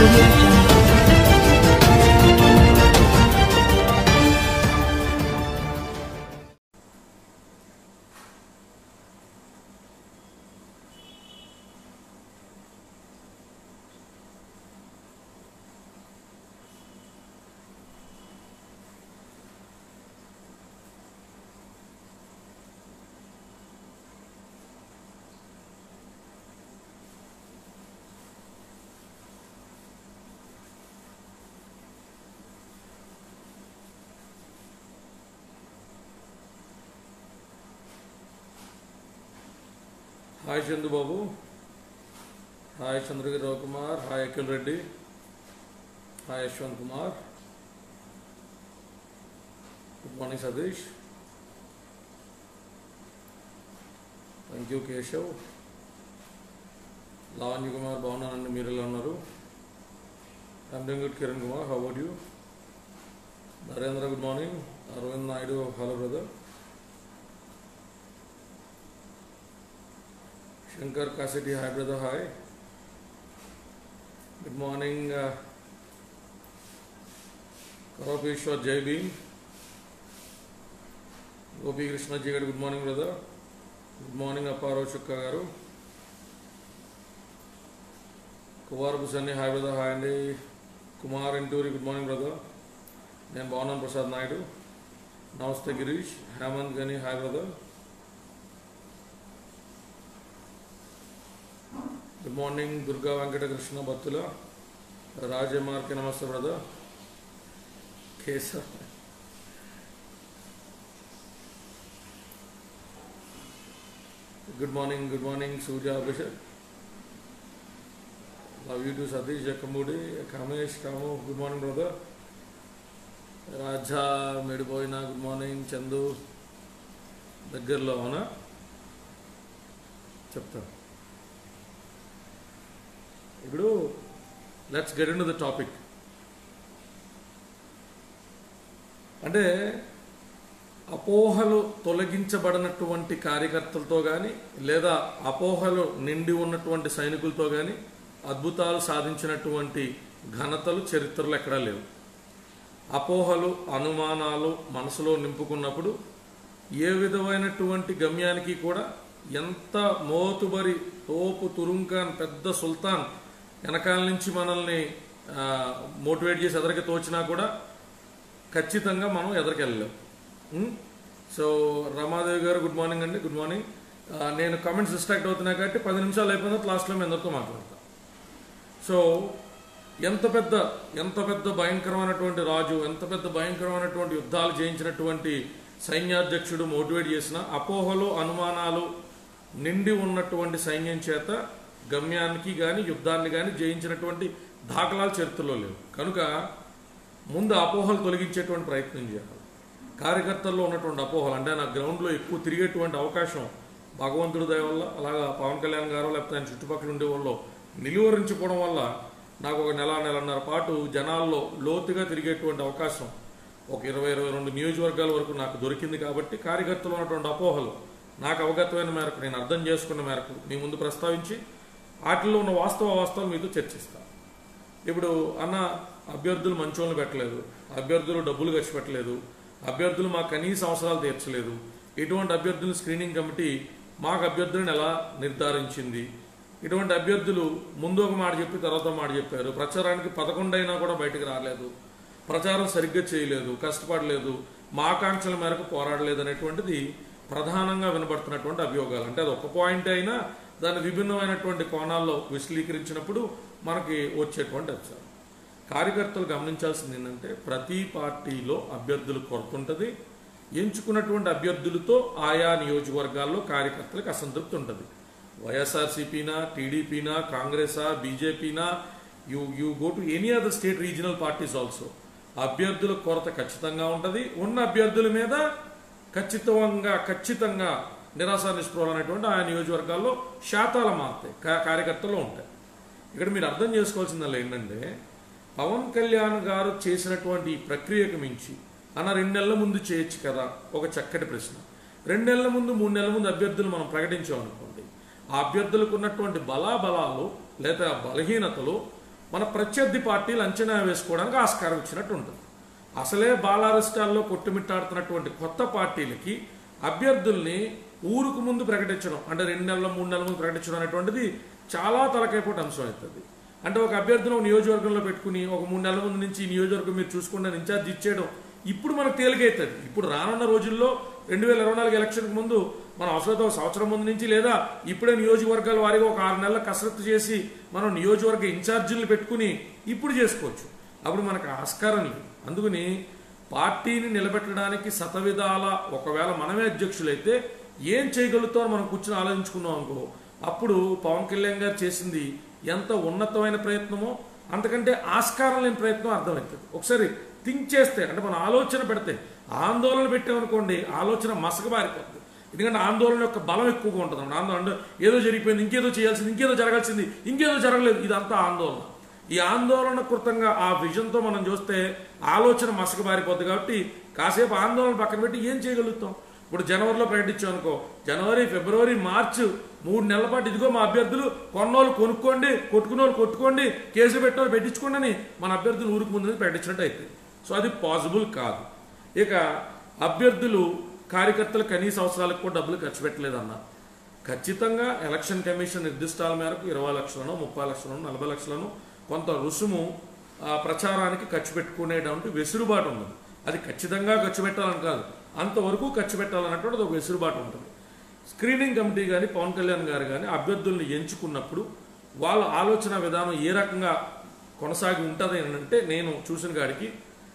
audio jungle. Hi Chandu Babu hi Chandragirirao Kumar hi Akhil Reddy hi Yashwant Kumar good morning Satish thank you Keshav Lavanya Kumar బాగున్నానండి మీరు ఎలా ఉన్నారు I'm doing good Kiran Kumar how about you Narendra good morning Aravind Naidu hello brother Shankar Cassidy, hi brother, hi. Good morning, uh, Karapeshwar Jai Bhim. Gopi Krishna Ji, good morning brother. Good morning Apparo Chukka garu. Kumar బుసన్ని hi brother hi అండి Kumar Inturi good morning brother నేను బాగున్నాను ప్రసాద్ నాయుడు నమస్తే Girish Hemant Gani hi brother good morning Durga Venkatakrishna భక్తుల రాజమార్కి నమస్తే brother Keshav good morning good morning Surya Abhishek love you too Satish Jakkamudi Kamesh Kamu good morning brother Raja మెడిపోయిన good morning Chandu దగ్గరలో అవునా చెప్తాను ఇప్పుడు let's get in the topic అంటే అపోహలు తొలగించబడినటువంటి కార్యకర్తలతో కానీ లేదా అపోహలు నిండి ఉన్నటువంటి సైనికులతో కానీ అద్భుతాలు సాధించినటువంటి ఘనతలు చరిత్రలో ఎక్కడా లేవు అపోహలు అనుమానాలు మనసులో నింపుకున్నప్పుడు ఏ విధమైనటువంటి గమ్యానికి కూడా ఎంత మోతుబరి తోపు తురుంకాన్ పెద్ద సుల్తాన్ వెనకాల నుంచి మనల్ని మోటివేట్ చేసి ఎదరికి తోచినా కూడా ఖచ్చితంగా మనం ఎదరికెళ్ళలేం ఉం? So Ramadevi garu good morning అండి గుడ్ మార్నింగ్ ఆ, నేను కామెంట్స్ డిస్ట్రాక్ట్ అవుతున్నాయి కాబట్టి పది నిమిషాలు అయిపోయిన తర్వాత లాస్ట్లో మీ అందరితో మాట్లాడతాను సో ఎంత పెద్ద ఎంత పెద్ద భయంకరమైనటువంటి రాజు ఎంత పెద్ద భయంకరమైనటువంటి యుద్ధాలు జయించినటువంటి సైన్యాధ్యక్షుడు మోటివేట్ చేసిన అపోహలు అనుమానాలు నిండి ఉన్నటువంటి సైన్యం చేత గమ్యానికి కానీ యుద్ధాన్ని కానీ జయించినటువంటి దాఖలాలు చరిత్రలో లేవు కనుక ముందు అపోహలు తొలగించేటువంటి ప్రయత్నం చేయాలి కార్యకర్తల్లో ఉన్నటువంటి అపోహలు అంటే నా గ్రౌండ్లో ఎక్కువ తిరిగేటువంటి అవకాశం భగవంతుడి దయ వల్ల అలాగా పవన్ కళ్యాణ్ గారు లేకపోతే ఆయన చుట్టుపక్కల ఉండే వాళ్ళు నిలువరించుకోవడం వల్ల నాకు ఒక నెల నెలన్నర పాటు జనాల్లో లోతుగా తిరిగేటువంటి అవకాశం ఒక ఇరవై ఇరవై రెండు నియోజకవర్గాల వరకు నాకు దొరికింది కాబట్టి కార్యకర్తలు ఉన్నటువంటి అపోహలు నాకు అవగతమైన మేరకు నేను అర్థం చేసుకున్న మేరకు మీ ముందు ప్రస్తావించి వాటిల్లో ఉన్న వాస్తవ వాస్తవాలు మీతో చర్చిస్తాను ఇప్పుడు అన్న అభ్యర్థులు మంచోళ్ళని పెట్టలేదు అభ్యర్థులు డబ్బులు ఖర్చు పెట్టలేదు అభ్యర్థులు మా కనీస అవసరాలు తీర్చలేదు ఇటువంటి అభ్యర్థులు స్క్రీనింగ్ కమిటీ మాకు అభ్యర్థులను ఎలా నిర్ధారించింది ఇటువంటి అభ్యర్థులు ముందు ఒక మాట చెప్పి తర్వాత మాట చెప్పారు ప్రచారానికి పదకొండు అయినా కూడా బయటకు రాలేదు ప్రచారం సరిగ్గా చేయలేదు కష్టపడలేదు మా ఆకాంక్షల మేరకు పోరాడలేదు అనేటువంటిది ప్రధానంగా వినబడుతున్నటువంటి అభియోగాలు అంటే అది ఒక పాయింట్ అయినా దాన్ని విభిన్నమైనటువంటి కోణాల్లో విశ్లీకరించినప్పుడు మనకి వచ్చేటువంటి అంశాలు కార్యకర్తలు గమనించాల్సింది ఏంటంటే ప్రతి పార్టీలో అభ్యర్థులు కొరత ఉంటుంది ఎంచుకున్నటువంటి అభ్యర్థులతో ఆయా నియోజకవర్గాల్లో కార్యకర్తలకు అసంతృప్తి ఉంటుంది వైఎస్ఆర్సీపీనా టీడీపీనా కాంగ్రెసా బీజేపీనా you you go to any other state regional parties also అభ్యర్థుల కొరత ఖచ్చితంగా ఉంటుంది ఉన్న అభ్యర్థుల మీద ఖచ్చితంగా ఖచ్చితంగా నిరాశ నిస్పృహలు అనేటువంటి ఆయా నియోజకవర్గాల్లో శాతాలు మారుతాయి కా- కార్యకర్తలు ఉంటాయి ఇక్కడ మీరు అర్థం చేసుకోవాల్సిందల్లా ఏంటంటే పవన్ కళ్యాణ్ గారు చేసినటువంటి ఈ ప్రక్రియకు మించి అన్న రెండు నెలల ముందు చేయొచ్చు కదా ఒక చక్కటి ప్రశ్న రెండు నెలల ముందు మూడు నెలల ముందు అభ్యర్థులు మనం ప్రకటించామనుకోండి ఆ అభ్యర్థులకు ఉన్నటువంటి బలాబలాలు లేదా బలహీనతలు మన ప్రత్యర్థి పార్టీలు అంచనా వేసుకోవడానికి ఆస్కారం ఇచ్చినట్టు ఉంటుంది అసలే బాలారిష్టాల్లో కొట్టుమిట్టాడుతున్నటువంటి కొత్త పార్టీలకి అభ్యర్థుల్ని ఊరుకు ముందు ప్రకటించడం అంటే రెండు నెలల మూడు నెలల ముందు ప్రకటించడం అనేటువంటిది చాలా తలకైపోటు అంశం అవుతుంది అంటే ఒక అభ్యర్థిని ఒక నియోజకవర్గంలో పెట్టుకుని ఒక మూడు నెలల ముందు నుంచి ఈ నియోజకవర్గం మీరు చూసుకుంటే ఇన్ఛార్జ్ ఇచ్చేయడం ఇప్పుడు మనకు తేలికైతుంది ఇప్పుడు రానున్న రోజుల్లో రెండు వేల ఇరవై నాలుగు ఎలక్షన్కి ముందు మనం అవసరమైతే ఒక సంవత్సరం ముందు నుంచి లేదా ఇప్పుడే నియోజకవర్గాల వారిగా ఒక ఆరు నెలల కసరత్తు చేసి మనం నియోజకవర్గ ఇన్ఛార్జీలను పెట్టుకుని ఇప్పుడు చేసుకోవచ్చు అప్పుడు మనకు ఆస్కారం లేదు అందుకని పార్టీని నిలబెట్టడానికి శతవిధాల ఒకవేళ మనమే అధ్యక్షులైతే ఏం చేయగలుగుతామో మనం కూర్చొని ఆలోచించుకున్నాం అనుకో అప్పుడు పవన్ కళ్యాణ్ గారు చేసింది ఎంత ఉన్నతమైన ప్రయత్నమో అంతకంటే ఆస్కారం లేని ప్రయత్నం అర్థమవుతుంది ఒకసారి థింక్ చేస్తే అంటే మనం ఆలోచన పెడితే ఆందోళన పెట్టామనుకోండి ఆలోచన మసకబారిపోతుంది ఎందుకంటే ఆందోళన యొక్క బలం ఎక్కువగా ఉంటుంది అన్నమాట. ఆందోళన అంటే ఏదో జరిగిపోయింది ఇంకేదో చేయాల్సింది ఇంకేదో జరగాల్సింది ఇంకేదో జరగలేదు ఇదంతా ఆందోళన ఈ ఆందోళన కృతంగా ఆ విజన్తో మనం చూస్తే ఆలోచన మసకబారిపోద్ది కాబట్టి కాసేపు ఆందోళన పక్కన పెట్టి ఏం చేయగలుగుతాం ఇప్పుడు జనవరిలో ప్రకటించాం అనుకో జనవరి ఫిబ్రవరి మార్చి మూడు నెలల పాటు ఇదిగో మా అభ్యర్థులు కొన్నోళ్ళు కొనుక్కోండి కొట్టుకున్నోళ్ళు కొట్టుకోండి కేసులు పెట్టినోళ్ళు పెట్టించుకోండి అని మన అభ్యర్థులు ఊరికి ముందు ప్రకటించినట్టు అయితే సో అది పాసిబుల్ కాదు ఇక అభ్యర్థులు కార్యకర్తలు కనీస అవసరాలకు కూడా డబ్బులు ఖర్చు పెట్టలేదన్నారు ఖచ్చితంగా ఎలక్షన్ కమిషన్ నిర్దిష్టాల మేరకు ఇరవై లక్షలను ముప్పై లక్షలను నలభై లక్షలను కొంత రుసుము ఆ, ప్రచారానికి ఖర్చు పెట్టుకునేటువంటి వెసులుబాటు ఉంది అది ఖచ్చితంగా ఖర్చు పెట్టాలని కాదు అంతవరకు ఖర్చు పెట్టాలన్నటువంటి ఒక వెసులుబాటు ఉంటుంది స్క్రీనింగ్ కమిటీ కానీ పవన్ కళ్యాణ్ గారు కానీ అభ్యర్థుల్ని ఎంచుకున్నప్పుడు వాళ్ళ ఆలోచన విధానం ఏ రకంగా కొనసాగి ఉంటుంది అని అంటే నేను చూసిన కాడికి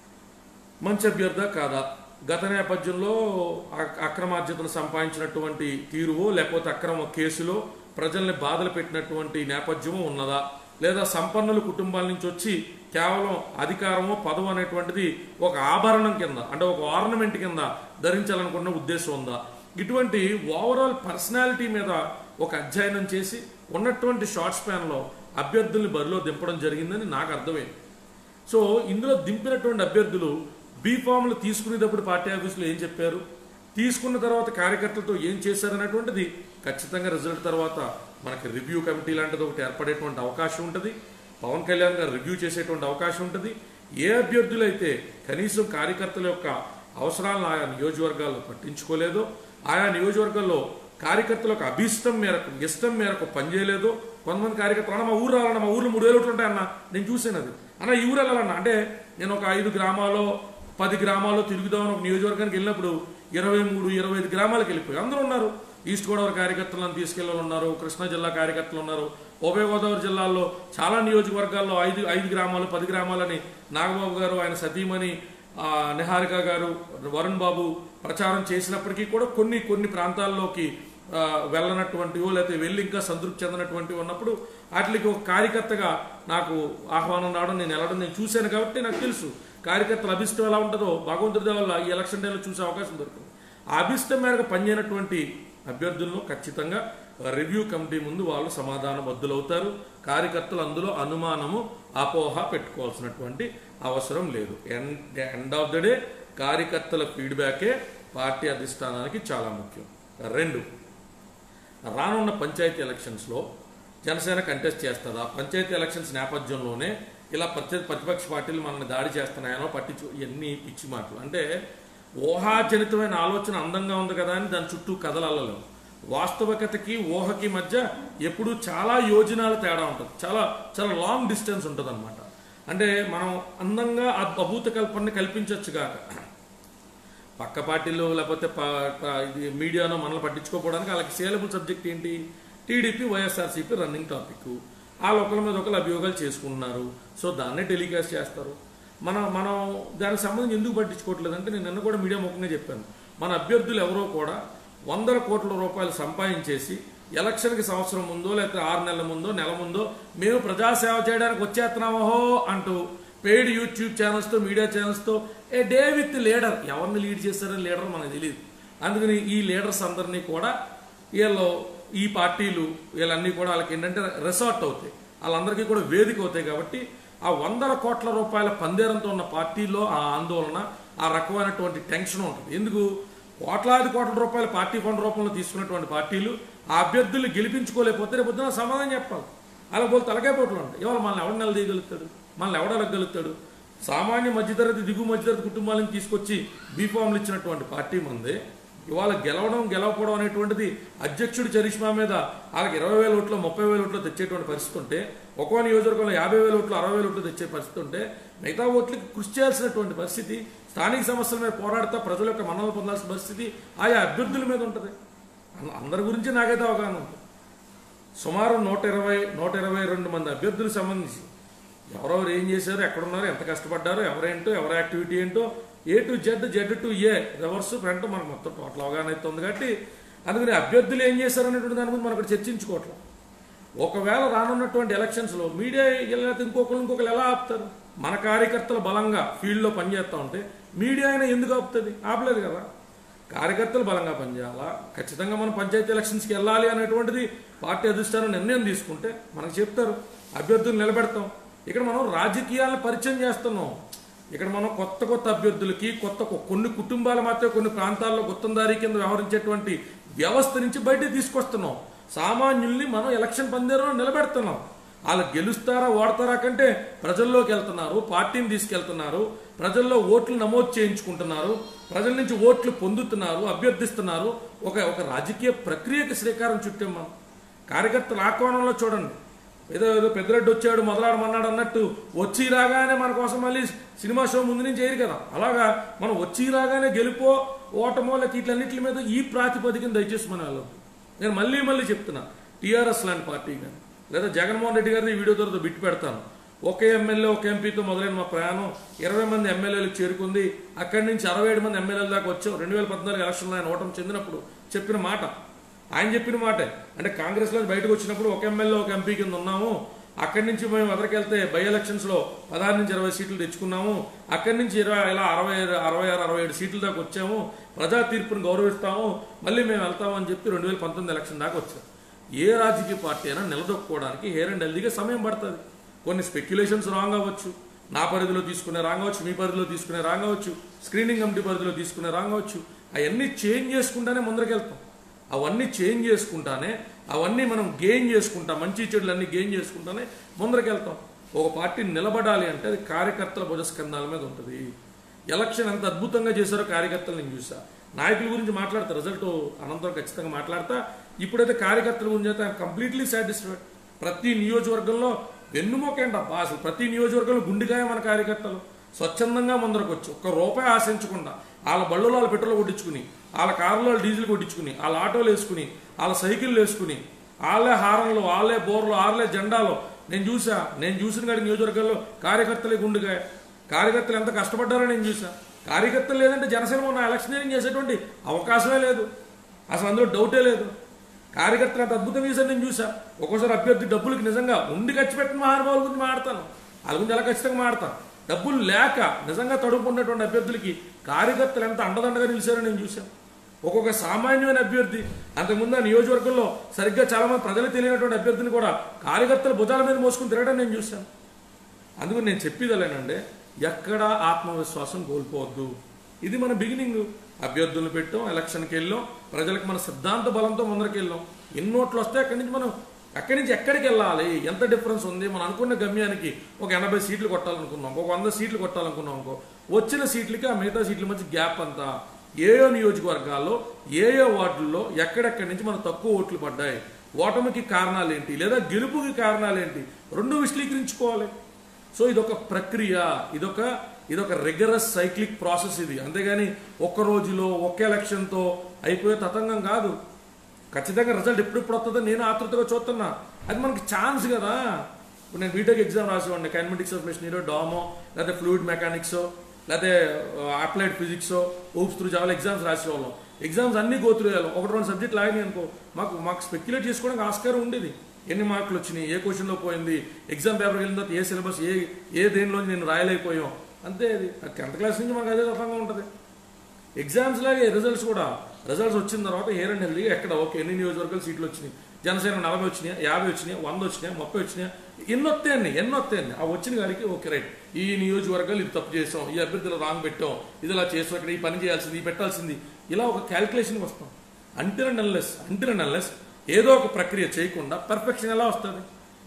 మంచి అభ్యర్థా కాదా గత నేపథ్యంలో అ- అక్రమార్జితను సంపాదించినటువంటి తీరువో లేకపోతే అక్రమ కేసులో ప్రజల్ని బాధలు పెట్టినటువంటి నేపథ్యమో ఉన్నదా లేదా సంపన్నుల కుటుంబాల నుంచి వచ్చి కేవలం అధికారమో పదవు అనేటువంటిది ఒక ఆభరణం కింద అంటే ఒక ఆర్నమెంట్ కింద ధరించాలనుకున్న ఉద్దేశం ఉందా ఇటువంటి ఓవరాల్ పర్సనాలిటీ మీద ఒక అధ్యయనం చేసి ఉన్నటువంటి షార్ట్ స్పాన్లో అభ్యర్థుల్ని బరిలో దింపడం జరిగిందని నాకు అర్థమైంది సో ఇందులో దింపినటువంటి అభ్యర్థులు బీ ఫామ్లు తీసుకునేటప్పుడు పార్టీ ఆఫీసులో ఏం చెప్పారు తీసుకున్న తర్వాత కార్యకర్తలతో ఏం చేశారనేటువంటిది ఖచ్చితంగా రిజల్ట్ తర్వాత మనకి రివ్యూ కమిటీ లాంటిది ఒకటి ఏర్పడేటువంటి అవకాశం ఉంటుంది పవన్ కళ్యాణ్ గారు రివ్యూ చేసేటువంటి అవకాశం ఉంటుంది ఏ అభ్యర్థులైతే కనీసం కార్యకర్తల యొక్క అవసరాలను ఆయా నియోజకవర్గాల్లో పట్టించుకోలేదో ఆయా నియోజకవర్గాల్లో కార్యకర్తలకు అభిష్టం మేరకు ఇష్టం మేరకు పనిచేయలేదు కొంతమంది కార్యకర్తలు అన్న మా ఊరు రావాలన్న మా ఊర్లో మూడు వేలు ఒకటి ఉంటాయన్న నేను చూసాను అది అన్న ఈ ఊరు వెళ్ళాలన్న అంటే నేను ఒక ఐదు గ్రామాల్లో పది గ్రామాల్లో తిరుగుదామని ఒక నియోజకవర్గానికి వెళ్ళినప్పుడు ఇరవై మూడు ఇరవై ఐదు గ్రామాలకు వెళ్ళిపోయి అందరూ ఉన్నారు ఈస్ట్ గోదావరి కార్యకర్తలను తీసుకెళ్ళి ఉన్నారు కృష్ణా జిల్లా కార్యకర్తలు ఉన్నారు ఉభయ గోదావరి జిల్లాల్లో చాలా నియోజకవర్గాల్లో ఐదు ఐదు గ్రామాలు పది గ్రామాలని నాగబాబు గారు ఆయన సతీమణి ఆ, నిహారిక గారు వరుణ్ బాబు ప్రచారం చేసినప్పటికీ కూడా కొన్ని కొన్ని ప్రాంతాల్లోకి ఆ, వెళ్ళనటువంటివో లేకపోతే వెళ్ళి ఇంకా సంతృప్తి చెందినటువంటివి ఉన్నప్పుడు వాటికి ఒక కార్యకర్తగా నాకు ఆహ్వానం రావడం నేను వెళ్ళడం నేను చూశాను కాబట్టి నాకు తెలుసు కార్యకర్తల అభిష్టం ఎలా ఉంటుందో భగవంతుడి వల్ల ఈ ఎలక్షన్ టైంలో చూసే అవకాశం దొరుకుతుంది ఆ అభిష్టం మేరకు పనిచేయనటువంటి అభ్యర్థులను ఖచ్చితంగా రివ్యూ కమిటీ ముందు వాళ్ళు సమాధాన బద్దులవుతారు కార్యకర్తలు అందులో అనుమానము అపోహ పెట్టుకోవాల్సినటువంటి అవసరం లేదు end end of the day కార్యకర్తల ఫీడ్బ్యాకే పార్టీ అధిష్టానానికి చాలా ముఖ్యం రెండు రానున్న పంచాయతీ ఎలక్షన్స్లో జనసేన కంటెస్ట్ చేస్తుందా పంచాయతీ ఎలక్షన్స్ నేపథ్యంలోనే ఇలా ప్రతి ప్రతిపక్ష పార్టీలు మనల్ని దాడి చేస్తున్నాయనో పట్టించు ఇవన్నీ పిచ్చి మాటలు అంటే ఊహాజనితమైన ఆలోచన అందంగా ఉంది కదా అని దాని చుట్టూ కథలల్లలేము వాస్తవికతకి ఊహకి మధ్య ఎప్పుడూ చాలా యోజనాల తేడా ఉంటుంది చాలా చాలా లాంగ్ డిస్టెన్స్ ఉంటుంది అంటే మనం అందంగా ఆ అభూత కల్పనని కల్పించవచ్చు కాక పక్క పార్టీలు లేకపోతే ప- ప- ఇది మీడియానో మనల్ని పట్టించుకోకపోవడానికి వాళ్ళకి సేలబుల్ సబ్జెక్ట్ ఏంటి టీడీపీ వైఎస్ఆర్సీపీ రన్నింగ్ టాపిక్ వాళ్ళు ఒకరి మీద ఒకరు అభియోగాలు చేసుకుంటున్నారు సో దాన్నే టెలికాస్ట్ చేస్తారు మనం మనం దానికి సంబంధించి ఎందుకు పట్టించుకోవట్లేదు అంటే నేను నిన్న కూడా మీడియా ముఖంగా చెప్పాను మన అభ్యర్థులు ఎవరో కూడా వందల కోట్ల రూపాయలు సంపాదించేసి ఎలక్షన్కి సంవత్సరం ముందో లేకపోతే ఆరు నెలల ముందో నెల ముందో మేము ప్రజాసేవ చేయడానికి వచ్చేస్తున్నామో అంటూ పెయిడ్ యూట్యూబ్ ఛానల్స్తో మీడియా ఛానల్స్తో ఏ డే విత్ లీడర్ ఎవరిని లీడ్ చేస్తారని లీడర్ మనకు తెలియదు అందుకని ఈ లీడర్స్ అందరినీ కూడా వీళ్ళు ఈ పార్టీలు వీళ్ళన్నీ కూడా వాళ్ళకి ఏంటంటే రిసార్ట్ అవుతాయి వాళ్ళందరికీ కూడా వేదిక అవుతాయి కాబట్టి ఆ వందల కోట్ల రూపాయల పందేరంతో ఉన్న పార్టీలో ఆ ఆందోళన ఆ రకమైనటువంటి టెన్షన్ ఉంటుంది ఎందుకు కోట్లాది కోట్ల రూపాయల పార్టీ ఫండ్ రూపంలో తీసుకున్నటువంటి పార్టీలు ఆ అభ్యర్థుల్ని గెలిపించుకోలేకపోతే రేపు పొద్దున సమాధానం చెప్పాలి అలా పోతే తలకాయ పోట్లు ఉంటాయి ఇవాళ మనల్ని ఎవడు నిలదీయగలుగుతాడు మనల్ని ఎవడు అడగలుగుతాడు సామాన్య మధ్యతరగతి దిగు మధ్యతరగతి కుటుంబాలను తీసుకొచ్చి బీఫామ్లు ఇచ్చినటువంటి పార్టీ మంది ఇవాళ గెలవడం గెలవకపోవడం అనేటువంటిది అధ్యక్షుడి చరిష్మా మీద వాళ్ళకి ఇరవై వేల ఓట్లు ముప్పై వేల ఓట్లు తెచ్చేటువంటి పరిస్థితి ఉంటే ఒక్కో నియోజకవర్గంలో యాభై వేల ఓట్లు అరవై వేల ఓట్లు తెచ్చే పరిస్థితి ఉంటే మిగతా ఓట్లకి కృషి చేయాల్సినటువంటి పరిస్థితి స్థానిక సమస్యల మీద పోరాడుతూ ప్రజల యొక్క మన్నలు పొందాల్సిన పరిస్థితి ఆయా అభ్యర్థుల మీద ఉంటుంది అన్న- అందరి గురించి నాకైతే అవగాహన ఉంది సుమారు నూట ఇరవై నూట ఇరవై రెండు మంది అభ్యర్థులకు సంబంధించి ఎవరెవరు ఏం చేశారు ఎక్కడున్నారు ఎంత కష్టపడ్డారు ఎవరేంటో ఎవరి యాక్టివిటీ ఏంటో A to Z Z to A reverse front మనకు మొత్తం టోటల్ అవగాహన అయితే ఉంది కాబట్టి అందుకని అభ్యర్థులు ఏం చేశారు అనేటువంటి దాని గురించి మనం ఇక్కడ చర్చించుకోవట్లేదు ఒకవేళ రానున్నటువంటి ఎలక్షన్స్లో మీడియా లేకపోతే ఇంకొకరు ఇంకొకరు ఎలా ఆపుతారు మన కార్యకర్తలు బలంగా ఫీల్డ్లో పనిచేస్తూ ఉంటే మీడియా అయినా ఎందుకు ఆపుతుంది ఆపలేదు కదా కార్యకర్తలు బలంగా పనిచేయాలా ఖచ్చితంగా మనం పంచాయతీ ఎలక్షన్స్కి వెళ్ళాలి అనేటువంటిది పార్టీ అధిష్టానం నిర్ణయం తీసుకుంటే మనకు చెప్తారు అభ్యర్థులు నిలబెడతాం ఇక్కడ మనం రాజకీయాలను పరిచయం చేస్తున్నాం ఇక్కడ మనం కొత్త కొత్త అభ్యర్థులకి కొత్త కొ- కొన్ని కుటుంబాలు మాత్రమే కొన్ని ప్రాంతాల్లో గుత్తందారీ కింద వ్యవహరించేటువంటి వ్యవస్థ నుంచి బయటికి తీసుకొస్తున్నాం సామాన్యుల్ని మనం ఎలక్షన్ పందేరులో నిలబెడుతున్నాం వాళ్ళు గెలుస్తారా ఓడతారా కంటే ప్రజల్లోకి వెళ్తున్నారు పార్టీని తీసుకెళ్తున్నారు ప్రజల్లో ఓట్లు నమోదు చేయించుకుంటున్నారు ప్రజల నుంచి ఓట్లు పొందుతున్నారు అభ్యర్థిస్తున్నారు ఒక ఒక రాజకీయ ప్రక్రియకి శ్రీకారం చుట్టాం మనం కార్యకర్తల ఆహ్వానంలో చూడండి ఏదో ఏదో పెద్దరెడ్డి వచ్చాడు మొదలాడమన్నాడు అన్నట్టు వచ్చి రాగానే మన కోసం మళ్ళీ సినిమా షో ముందు నుంచి చేయరు కదా అలాగా మనం వచ్చి రాగానే గెలుపో ఓటమో లేక వీటన్నిటి మీద ఈ ప్రాతిపదికన దయచేసి మనం వెళ్ళొద్దు నేను మళ్ళీ మళ్ళీ చెప్తున్నా టీఆర్ఎస్ లాంటి పార్టీ కానీ లేదా జగన్మోహన్ రెడ్డి గారిని ఈ వీడియో ద్వారా బిట్టు పెడతాను ఒక ఎమ్మెల్యే ఒక ఎంపీతో మొదలైన మా ప్రయాణం ఇరవై మంది ఎమ్మెల్యేలకు చేరుకుంది అక్కడి నుంచి అరవై ఏడు మంది ఎమ్మెల్యేల దాకా వచ్చాం రెండు వేల పద్నాలుగు ఎలక్షన్లో ఆయన ఓటమి చెందినప్పుడు చెప్పిన మాట ఆయన చెప్పిన మాటే అంటే కాంగ్రెస్ లో బయటకు వచ్చినప్పుడు ఒక ఎమ్మెల్యే ఒక ఎంపీ కింద ఉన్నాము అక్కడి నుంచి మేము ఎదరికెళ్తే బై ఎలక్షన్స్ లో పదహారు నుంచి ఇరవై సీట్లు తెచ్చుకున్నాము అక్కడి నుంచి ఇరవై ఇలా అరవై అరవై ఆరు అరవై ఏడు సీట్ల దాకా వచ్చాము ప్రజా తీర్పును గౌరవిస్తాము మళ్ళీ మేము వెళ్తాము అని చెప్పి రెండు వేల పంతొమ్మిది ఎలక్షన్ దాకా వచ్చాం ఏ రాజకీయ పార్టీ అయినా నిలదొక్కుకోవడానికి హెయిర్ అండ్ హెల్దీగా సమయం పడుతుంది కొన్ని స్పెక్యులేషన్స్ రాంగ్ అవ్వచ్చు నా పరిధిలో తీసుకునే రాంగ్ అవ్వచ్చు మీ పరిధిలో తీసుకునే రాంగ్ అవ్వచ్చు స్క్రీనింగ్ కమిటీ పరిధిలో తీసుకునే రాంగ్ అవ్వచ్చు అవన్నీ చేంజ్ చేసుకుంటానే ముందరకెళ్తాం అవన్నీ చేంజ్ చేసుకుంటానే అవన్నీ మనం గెయిన్ చేసుకుంటాం మంచి చెడులు అన్ని గెయిన్ చేసుకుంటానే ముందరకెళ్తాం ఒక పార్టీ నిలబడాలి అంటే అది కార్యకర్తల భుజస్కంధాల మీద ఉంటుంది ఎలక్షన్ ఎంత అద్భుతంగా చేశారో కార్యకర్తలు నేను చూసా నాయకుల గురించి మాట్లాడతా రిజల్ట్ అనంతరం ఖచ్చితంగా మాట్లాడతా ఇప్పుడైతే కార్యకర్తల గురించి అయితే కంప్లీట్లీ సాటిస్ఫైడ్ ప్రతి నియోజకవర్గంలో వెన్నుమొక్కండి అబ్బా అసలు ప్రతి నియోజకవర్గంలో గుండెకాయ మన కార్యకర్తలు స్వచ్ఛందంగా ముందరకు వచ్చి ఒక్క రూపాయి ఆశించకుండా వాళ్ళ బళ్ళలో వాళ్ళ పెట్రోల్ కొట్టించుకుని వాళ్ళ కారులో వాళ్ళు డీజిల్ కొట్టించుకుని వాళ్ళ ఆటోలు వేసుకుని వాళ్ళ సైకిళ్ళు వేసుకుని వాళ్ళే హారంలో వాళ్ళే బోర్లు వాళ్ళే జెండాలో నేను చూసా నేను చూసిన కాడి నియోజకవర్గాల్లో కార్యకర్తలే గుండెకాయ కార్యకర్తలు ఎంత కష్టపడ్డారో నేను చూసా కార్యకర్తలు లేదంటే జనసేన మొన్న ఎలక్షనీరింగ్ చేసేటువంటి అవకాశమే లేదు అసలు అందులో డౌటే లేదు కార్యకర్తలు అంత అద్భుతం చేశారు నేను చూసా ఒక్కోసారి అభ్యర్థి డబ్బులకి నిజంగా ఉండి ఖర్చు పెట్టిన మహానుభావుల గురించి మాడతాను వాళ్ళ గురించి ఎలా ఖచ్చితంగా మాడతాను డబ్బులు లేక నిజంగా తడుపుకున్నటువంటి అభ్యర్థులకి కార్యకర్తలు ఎంత అండదండగా నిలిచారో నేను చూశాను ఒక్కొక్క సామాన్యమైన అభ్యర్థి అంతకుముందు ఆ నియోజకవర్గంలో సరిగ్గా చాలా మంది ప్రజలకు తెలియనటువంటి అభ్యర్థిని కూడా కార్యకర్తల భుజాల మీద మోసుకుని తిరగడం నేను చూశాను అందుకని నేను చెప్పేదలేనండి ఎక్కడ ఆత్మవిశ్వాసం కోల్పోవద్దు ఇది మన బిగినింగ్ అభ్యర్థులను పెట్టాం ఎలక్షన్కి వెళ్ళాం ప్రజలకు మన సిద్ధాంత బలంతో ముందరికి వెళ్ళాం ఎన్ని ఓట్లు వస్తే అక్కడి నుంచి మనం అక్కడి నుంచి ఎక్కడికి వెళ్ళాలి ఎంత డిఫరెన్స్ ఉంది మనం అనుకున్న గమ్యానికి ఒక ఎనభై సీట్లు కొట్టాలనుకున్నాం ఒక వంద సీట్లు కొట్టాలనుకున్నాం అనుకో వచ్చిన సీట్లకి ఆ మిగతా సీట్ల మధ్య గ్యాప్ అంతా ఏయో నియోజకవర్గాల్లో ఏయో వార్డుల్లో ఎక్కడెక్కడి నుంచి మన తక్కువ ఓట్లు పడ్డాయి ఓటమికి కారణాలు ఏంటి లేదా గెలుపుకి కారణాలు ఏంటి రెండు విశ్లేషించుకోవాలి సో ఇదొక ప్రక్రియ ఇదొక ఇదొక రెగ్యులర్ సైక్లిక్ ప్రాసెస్ ఇది అంతేగాని ఒక్క రోజులో ఒక్క ఎలక్షన్తో అయిపోయే తతంగం కాదు ఖచ్చితంగా రిజల్ట్ ఎప్పుడెప్పుడు వస్తుందో నేను ఆతృతగా చూస్తున్నా అది మనకి ఛాన్స్ కదా ఇప్పుడు నేను బీటెక్ ఎగ్జామ్ రాసేవాడిని కైనమెటిక్స్ ఆఫ్ మెషినరీ డామో లేకపోతే ఫ్లూయిడ్ మెకానిక్స్ లేకపోతే అప్లైడ్ ఫిజిక్స్ ఊప్స్ త్రూ చాలా ఎగ్జామ్స్ రాసేవాళ్ళం ఎగ్జామ్స్ అన్ని గోత్రు ఒకటి రెండు సబ్జెక్ట్ లాగినాయి అనుకో మాకు మాకు స్పెక్యులేట్ చేసుకోవడానికి ఆస్కారం ఉండేది ఎన్ని మార్కులు వచ్చినాయి ఏ క్వశ్చన్లో పోయింది ఎగ్జామ్ పేపర్కి వెళ్ళిన తర్వాత ఏ సిలబస్ ఏ ఏ దేనిలో నేను రాయలేకపోయాం అంతే అది టెన్త్ క్లాస్ నుంచి మనకు అదే తప్పంగా ఉంటుంది ఎగ్జామ్స్ లాగే రిజల్ట్స్ కూడా రిజల్ట్స్ వచ్చిన తర్వాత హెయిర్ అండ్ హెల్దీ ఎక్కడ ఓకే ఎన్ని నియోజకవర్గాలు సీట్లు వచ్చినాయి జనసేన నలభై వచ్చినాయి యాభై వచ్చినాయి వంద వచ్చినాయి ముప్పై వచ్చినాయి ఎన్ని వస్తాయండి ఎన్ని వస్తాయండి ఆ వచ్చిన గారికి ఓకే రైట్ ఈ నియోజకవర్గాలు ఇది తప్పు చేసాం ఈ అభ్యర్థులు రాంగ్ పెట్టాం ఇది ఇలా చేసాం ఇక్కడ ఈ పని చేయాల్సింది ఈ పెట్టాల్సింది ఇలా ఒక క్యాల్కులేషన్కి వస్తాం until and unless until and unless ఏదో ఒక ప్రక్రియ చేయకుండా పర్ఫెక్షన్ ఎలా వస్తుంది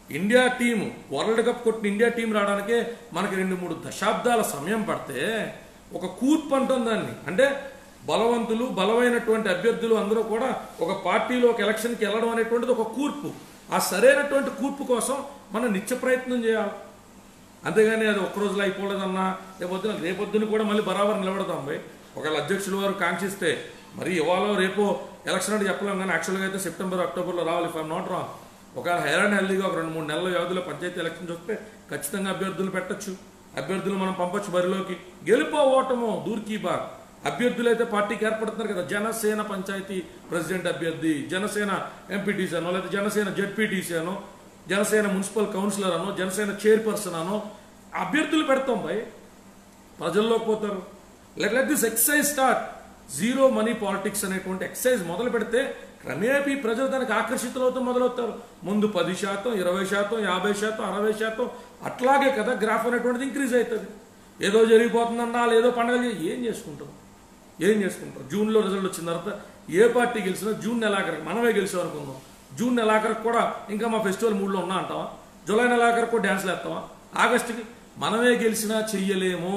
ఇండియా టీం వరల్డ్ కప్ కొట్టిన ఇండియా టీం రావడానికే మనకి రెండు మూడు దశాబ్దాల సమయం పడితే ఒక కూర్పు అంటాం దాన్ని అంటే బలవంతులు బలమైనటువంటి అభ్యర్థులు అందరూ కూడా ఒక పార్టీలో ఒక ఎలక్షన్కి వెళ్ళడం అనేటువంటిది ఒక కూర్పు ఆ సరైనటువంటి కూర్పు కోసం మనం నిత్య ప్రయత్నం చేయాలి అంతేగాని అది ఒక్క రోజులో అయిపోలేదన్నా రేపొద్దున రేపొద్దున కూడా మళ్ళీ బరాబర్ నిలబడతాం పోయి ఒకవేళ అధ్యక్షుల వారు కాంక్షిస్తే మరి ఇవాళ రేపో ఎలక్షన్ అంటే చెప్పలేం కానీ యాక్చువల్గా అయితే సెప్టెంబర్ అక్టోబర్లో రావాలి ఇఫ్ ఐమ్ నాట్ రాంగ్ ఒకవేళ హెయిర్ అండ్ హెల్దీగా ఒక రెండు మూడు నెలల వ్యవధిలో పంచాయతీ ఎలక్షన్స్ వస్తే ఖచ్చితంగా అభ్యర్థులు పెట్టొచ్చు అభ్యర్థులు మనం పంపొచ్చు బరిలోకి గెలుపో ఓటమో దూర్కీ బాగ్ అభ్యర్థులు అయితే పార్టీకి ఏర్పడుతున్నారు కదా జనసేన పంచాయతీ ప్రెసిడెంట్ అభ్యర్థి జనసేన ఎంపీటీసీ అనో లేదా జనసేన జెడ్పీటీసీ అనో జనసేన మున్సిపల్ కౌన్సిలర్ అనో జనసేన చైర్పర్సన్ అనో అభ్యర్థులు పెడతాం భయ్ ప్రజల్లోకి పోతారు let let this exercise start zero money politics అనేటువంటి ఎక్సైజ్ మొదలు పెడితే క్రమేపీ ప్రజలు దానికి ఆకర్షితులవుతూ మొదలవుతారు ముందు పది శాతం ఇరవై శాతం యాభై శాతం అరవై శాతం అట్లాగే కదా గ్రాఫ్ అనేటువంటిది ఇంక్రీజ్ అవుతుంది ఏదో జరిగిపోతుందన్నా ఏదో పండగ ఏం చేసుకుంటాం ఏం చేసుకుంటాం జూన్లో రిజల్ట్ వచ్చిన తర్వాత ఏ పార్టీ గెలిచినా జూన్ నెలాఖరికి మనమే గెలిచాం అనుకుందాం జూన్ నెలాఖరికి కూడా ఇంకా మా ఫెస్టివల్ మూడ్లో ఉన్నా అంటావా జూలై నెలాఖరికి కూడా డ్యాన్స్లు వేస్తావా ఆగస్టుకి మనమే గెలిచినా చెయ్యలేము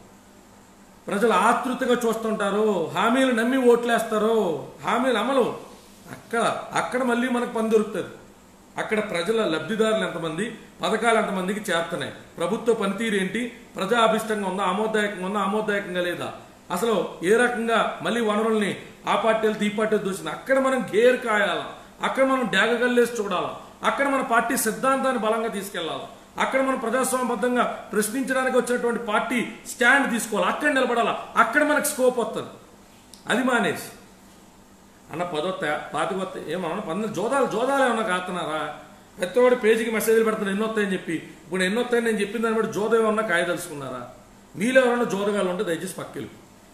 ప్రజలు ఆతృతగా చూస్తుంటారు హామీలు నమ్మి ఓట్లేస్తారు హామీలు అమలు అక్కడ అక్కడ మళ్ళీ మనకు పని దొరుకుతుంది అక్కడ ప్రజల లబ్ధిదారులు ఎంతమంది పథకాలు ఎంతమందికి చేరుతున్నాయి ప్రభుత్వ పనితీరు ఏంటి ప్రజాభిష్టంగా ఉందా ఆమోదాయకంగా ఉందా ఆమోదాయకంగా లేదా అసలు ఏ రకంగా మళ్ళీ వనరుల్ని ఆ పార్టీలు ఈ పార్టీలు దూసిన అక్కడ మనం గేర్ కాయాలా అక్కడ మనం డాగగల్లేసి చూడాలా అక్కడ మన పార్టీ సిద్ధాంతాన్ని బలంగా తీసుకెళ్లాలి అక్కడ మనం ప్రజాస్వామ్యబద్ధంగా ప్రశ్నించడానికి వచ్చినటువంటి పార్టీ స్టాండ్ తీసుకోవాలి అక్కడ నిలబడాలా అక్కడ మనకు స్కోప్ వస్తుంది అది మానేసి అన్న పదొత్త పాతికొత్త ఏమన్నా పంద జోదాలు జోదాలు ఏమన్నా కాస్తున్నారా ప్రతివాడు పేజీకి మెసేజ్లు పెడుతున్నారు ఎన్నో వస్తాయని చెప్పి ఇప్పుడు ఎన్నో వస్తాయని నేను చెప్పిన దాన్ని బట్టి జోదం ఏమన్నా కాయదలుచుకున్నారా మీలో ఎవరన్నా జోదగాలు ఉంటే దయచేసి పక్కలు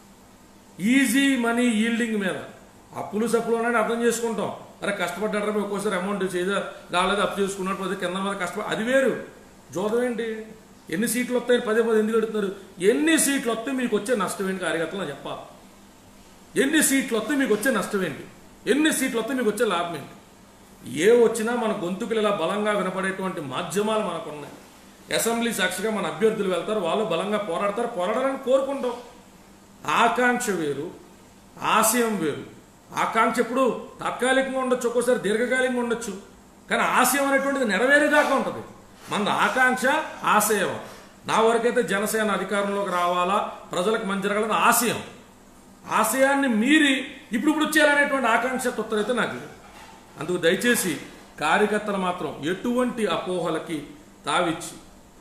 ఈజీ మనీ ఈల్డింగ్ మీద అప్పులు సప్పులు అనేది అర్థం చేసుకుంటాం అరే కష్టపడ్డాడు ఒక్కోసారి అమౌంట్ చేద రాలేదు అప్పు చేసుకున్నట్టు అది కింద మీద కష్టపడి అది వేరు జోదం ఏంటి ఎన్ని సీట్లు వస్తాయని పదే పదే ఎందుకు అడుగుతున్నారు ఎన్ని సీట్లు వస్తే మీకు వచ్చే నష్టం ఏంటి కార్యకర్తలు అని చెప్పాలి ఎన్ని సీట్లు వస్తే మీకు వచ్చే నష్టం ఏంటి ఎన్ని సీట్లు వస్తే మీకు వచ్చే లాభం ఏంటి ఏ వచ్చినా మన గొంతుకులు ఇలా బలంగా వినపడేటువంటి మాధ్యమాలు మనకు ఉన్నాయి అసెంబ్లీ సాక్షిగా మన అభ్యర్థులు వెళ్తారు వాళ్ళు బలంగా పోరాడతారు పోరాడాలని కోరుకుంటాం ఆకాంక్ష వేరు ఆశయం వేరు ఆకాంక్ష ఎప్పుడు తాత్కాలికంగా ఉండొచ్చు ఒక్కోసారి దీర్ఘకాలికంగా ఉండొచ్చు కానీ ఆశయం అనేటువంటిది నెరవేరేదాకా ఉంటుంది మన ఆకాంక్ష ఆశయం నా వరకైతే జనసేన అధికారంలోకి రావాలా ప్రజలకు మంచి జరగాలని ఆశయం ఆశయాన్ని మీరి ఇప్పుడు ఇప్పుడు వచ్చేయాలనేటువంటి ఆకాంక్ష తొత్తరైతే నాకు లేదు అందుకు దయచేసి కార్యకర్తలు మాత్రం ఎటువంటి అపోహలకి తావిచ్చి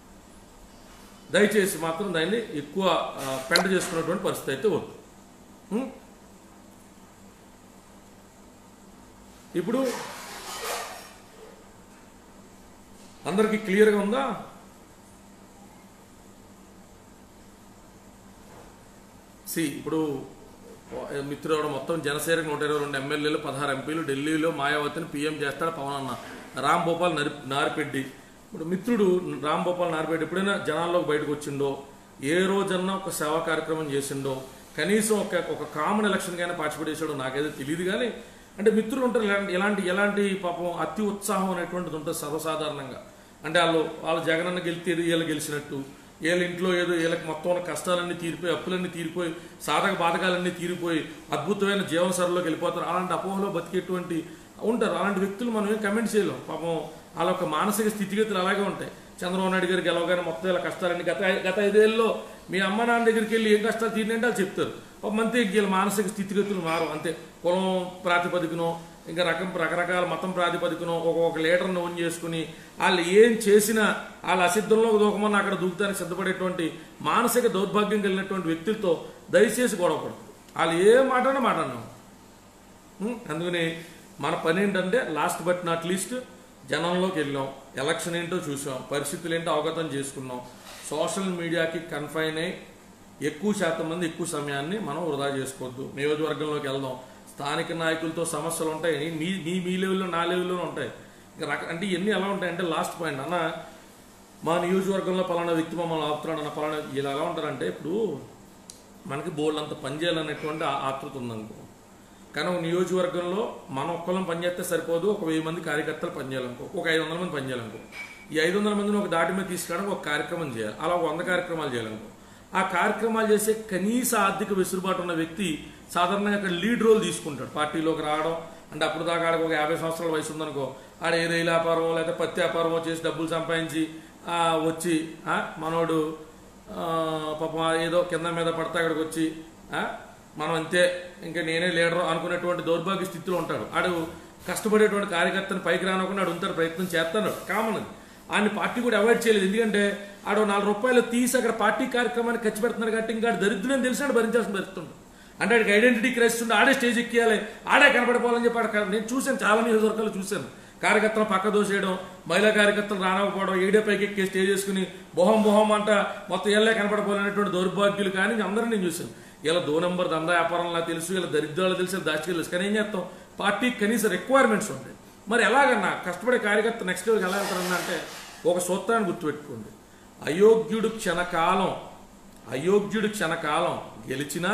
దయచేసి మాత్రం దాన్ని ఎక్కువ ఆ, పెంట చేసుకున్నటువంటి పరిస్థితి అయితే వద్దు ఉం? ఇప్పుడు అందరికీ క్లియర్గా ఉందా సి ఇప్పుడు మిత్రుడు మొత్తం జనసేన నూట ఇరవై రెండు ఎమ్మెల్యేలు పదహారు ఎంపీలు ఢిల్లీలో మాయావతిని పీఎం చేస్తాడు పవన్ అన్న రామ్ గోపాల్ నరి నారిపెడ్డి ఇప్పుడు మిత్రుడు రామ్ గోపాల్ నారిపెడ్డి ఎప్పుడైనా జనాల్లోకి బయటకు వచ్చిండో ఏ రోజన్నా ఒక సేవా కార్యక్రమం చేసిండో కనీసం ఒక ఒక కామన్ ఎలక్షన్కైనా పార్టిసిపేట్ చేసాడో నాకైతే తెలియదు కానీ అంటే మిత్రులు ఉంటారు ఇలాంటి ఎలాంటి ఎలాంటి పాపం అతి ఉత్సాహం అనేటువంటిది ఉంటుంది సర్వసాధారణంగా అంటే వాళ్ళు వాళ్ళు జగనన్న గెలితే వీళ్ళు గెలిచినట్టు వీళ్ళ ఇంట్లో ఏదో వీళ్ళకి మొత్తం ఉన్న కష్టాలన్నీ తీరిపోయి అప్పులన్నీ తీరిపోయి సాధక బాధకాలన్నీ తీరిపోయి అద్భుతమైన జీవన సరలోకి వెళ్ళిపోతారు అలాంటి అపోహలో బతికేటువంటి ఉంటారు అలాంటి వ్యక్తులు మనం ఏం కమెంట్ చేయలేం పాపం వాళ్ళ యొక్క మానసిక స్థితిగతులు అలాగే ఉంటాయి చంద్రబాబు నాయుడు గారికి గెలవగానే మొత్తం ఇలా కష్టాలన్నీ గత గత ఐదేళ్ళలో మీ అమ్మ నాన్న దగ్గరికి వెళ్ళి ఏం కష్టాలు తీరినంటే వాళ్ళు చెప్తారు ఒక మంది వీళ్ళ మానసిక స్థితిగతులు మారు అంతే కులం ప్రాతిపదికనో ఇంకా రకం రకరకాల మతం ప్రాతిపదికనో ఒక్కొక్క లీడర్ని ఓన్ చేసుకుని వాళ్ళు ఏం చేసినా వాళ్ళ అసిద్ధంలో దూకమని అక్కడ దూకుతానికి సిద్ధపడేటువంటి మానసిక దౌర్భాగ్యం కలిగినటువంటి వ్యక్తులతో దయచేసి గొడవపడదు వాళ్ళు ఏ మాటన్నా మాట్లాడినాం ఉం? అందుకని మన పని ఏంటంటే లాస్ట్ బట్ నాట్ లీస్ట్ జనంలోకి వెళ్ళాం ఎలక్షన్ ఏంటో చూసాం పరిస్థితులు ఏంటో అవగతం చేసుకున్నాం సోషల్ మీడియాకి కన్ఫైన్ అయి ఎక్కువ శాతం మంది ఎక్కువ సమయాన్ని మనం వృధా చేసుకోవద్దు నియోజకవర్గంలోకి వెళ్దాం స్థానిక నాయకులతో సమస్యలు ఉంటాయి మీ మీ మీ లెవెల్లో నా లెవెల్లో ఉంటాయి ఇంకా రక అంటే ఇవన్నీ ఎలా ఉంటాయంటే లాస్ట్ పాయింట్ అన్న మా నియోజకవర్గంలో పలానా వ్యక్తి మమ్మల్ని ఆపుతున్నాడు అన్న పలానా ఇలా ఎలా ఉంటారంటే ఇప్పుడు మనకి బోల్డ్ అంత పని చేయాలనేటువంటి ఆ- ఆతృత ఉందనుకో కానీ ఒక నియోజకవర్గంలో మనం ఒక్కళ్ళం పనిచేస్తే సరిపోదు ఒక వెయ్యి మంది కార్యకర్తలు పనిచేయాలనుకో ఒక ఐదు వందల మంది పనిచేయాలనుకో ఈ ఐదు వందల మందిని ఒక దాటి మీద తీసుకురావడానికి ఒక కార్యక్రమం చేయాలి అలా ఒక వంద కార్యక్రమాలు చేయాలనుకో ఆ కార్యక్రమాలు చేసే కనీస ఆర్థిక వెసులుబాటు ఉన్న వ్యక్తి సాధారణంగా అక్కడ లీడ్ రోల్ తీసుకుంటాడు పార్టీలోకి రావడం అంటే అప్పుడు దాకా ఆడకు ఒక యాభై సంవత్సరాల వయసు ఉందనుకో ఆడ ఏ రైలు వ్యాపారం లేదా పత్తి వ్యాపారం చేసి డబ్బులు సంపాదించి ఆ, వచ్చి ఆ, మనోడు ఆ, పాపం ఏదో కింద మీద పడతా అక్కడికి వచ్చి ఆ, మనం అంతే ఇంకా నేనే లీడర్ అనుకునేటువంటి దౌర్భాగ్య స్థితిలో ఉంటాడు ఆడు కష్టపడేటువంటి కార్యకర్తను పైకి రానకుండా ఆడు ఉంటాడు ప్రయత్నం చేస్తాడు కామన్ అది ఆయన పార్టీ కూడా అవాయిడ్ చేయలేదు ఎందుకంటే ఆడు నాలుగు రూపాయలు తీసి అక్కడ పార్టీ కార్యక్రమాన్ని ఖర్చు పెడుతున్నాడు కాబట్టి ఇంకా ఆడు దరిద్రం తెలిసినాడు భరించాల్సిన భరిస్తుండు అంటే ఆడికి ఐడెంటిటీ క్రైస్ట్ ఉండి ఆడే స్టేజ్ ఎక్కియాలి ఆడే కనపడిపోవాలని చెప్పి ఆడ నేను చూశాను చాలా నియోజకవర్గాలు చూశాను కార్యకర్తలు పక్క దోసేయడం మహిళా కార్యకర్తలు రానకపోవడం ఏడే పైకి ఎక్కి స్టేజ్ చేసుకుని బొహం బొహం అంట మొత్తం ఏళ్ళే కనపడిపోవాలనేటువంటి దౌర్భాగ్యులు కానీ అందరినీ నేను చూశాను ఇలా దో నెంబర్ దందా వ్యాపారం నాకు తెలుసు ఇలా దరిద్రాలు తెలుసు దాచికి తెలుసు కానీ ఏం చేస్తాం పార్టీకి కనీస రిక్వైర్మెంట్స్ ఉంటాయి మరి ఎలాగన్నా కష్టపడే కార్యకర్త నెక్స్ట్ లెవెల్కి ఎలా వెళ్తారన్నా అంటే ఒక సూత్రాన్ని గుర్తుపెట్టుకోండి అయోగ్యుడు క్షణకాలం అయోగ్యుడు క్షణకాలం గెలిచినా